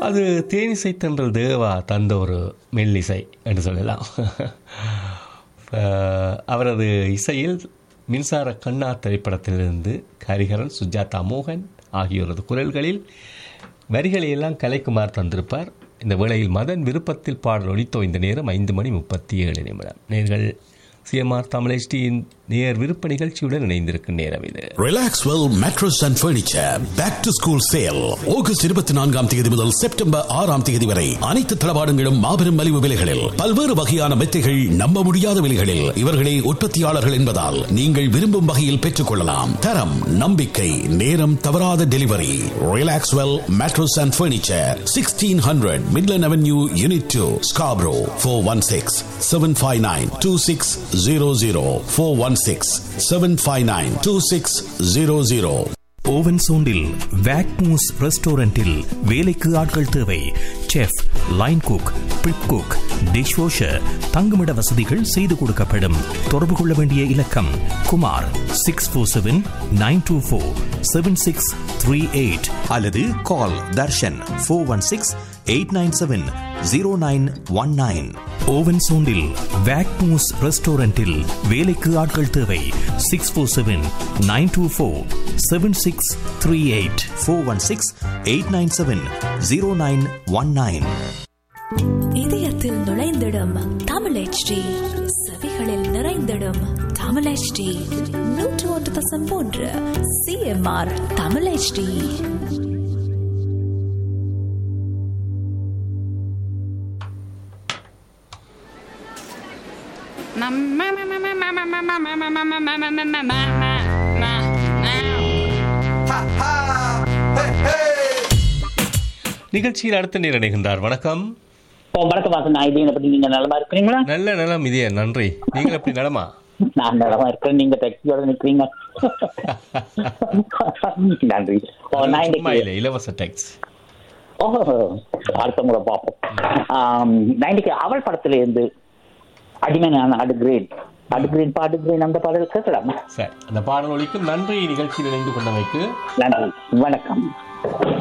அது தேனிசை தென்றல் தேவா தந்த ஒரு மெல்லிசை என்று சொல்லலாம் அஹ், அவரது இசையில் மின்சார கண்ணா திரைப்படத்திலிருந்து ஹரிஹரன் சுஜாதா மோகன் ஆகியோரது குரல்களில் வரிகளை எல்லாம் கலைக்குமார் தந்திருப்பார் இந்த வேளையில் மதன் விருப்பத்தில் பாடல் ஒலித்தோ இந்த நேரம் ஐந்து மணி முப்பத்தி ஏழு நிமிடம் நேர்கள் சிஎம்ஆர் தமிழ் HDயின் நேர் விருப்ப நிகழ்ச்சியுடன் இணைந்திருக்கும் நேரம் இது Relaxwell mattress and furniture back to school sale August இருபத்தி நான்காம் தேதி முதல் செப்டம்பர் ஆறாம் தேதி வரை அனைத்து தளபாடங்களும் மாபெரும் மலிவு விலைகளில் பல்வேறு வகையான மெத்தைகள் நம்ப முடியாத விலைகளில் இவர்களே உற்பத்தியாளர்கள் என்பதால் நீங்கள் விரும்பும் வகையில் பெற்றுக் கொள்ளலாம் தரம் நம்பிக்கை நேரம் தவறாத delivery Relaxwell mattress and furniture sixteen hundred Midland avenue unit two Scarborough four one six seven five nine two six zero zero four one six seven five nine two six zero zero Owen சோண்டில் வேக்மூஸ் ரெஸ்டாரண்டில் வேலைக்கு ஆட்கள் தேவை chef line cook prep cook dishwasher தங்குமிட வசதிகள் செய்து கொடுக்கப்படும் தொடர்பு கொள்ள வேண்டிய இலக்கம் Kumar six four seven nine two four seven six three eight அல்லது கால் Darshan four one six eight nine seven zero nine one nine Owen சோண்டில் வேக்மூஸ் ரெஸ்டாரண்டில் வேலைக்கு ஆட்கள் தேவை six four seven nine two four seven six three eight four one six eight nine seven zero nine one nine இதயத்தில் நுழைந்திடும் Tamil HD செவிகளில் நிறைந்திடும் Tamil HD நூற்று ஒன்று தசம் மூன்று சிஎம்ஆர் தமிழ் HD நிகழ்ச்சியில் அடுத்த நேர் இணைகின்றார் வணக்கம் ஓ வணக்கம் வாசன் நான் இது பத்தி நீங்க நலமா இருக்கிறீங்களா நல்ல நலம் இதே நன்றி நீங்கள் எப்படி நலமா நான் நலமா இருக்கிறேன் நீங்க டெக்ஸியோட நிக்கிறீங்க நன்றி ஓ நான் சும்மா இன்னைக்கு இல்லை இலவச டெக்ஸ் ஓ அடுத்தவங்கள பார்ப்போம் ஆம், நான் இன்னைக்கு அவள் படத்துல இருந்து அடிமை நான் அடு கிரேன் அடு கிரேன் பாடு கிரேன் அந்த பாடல் கேட்கலாம் சரி அந்த பாடல் ஒலிக்கும் நன்றி நிகழ்ச்சியில் இணைந்து கொண்டமைக்கு நன்றி வணக்கம்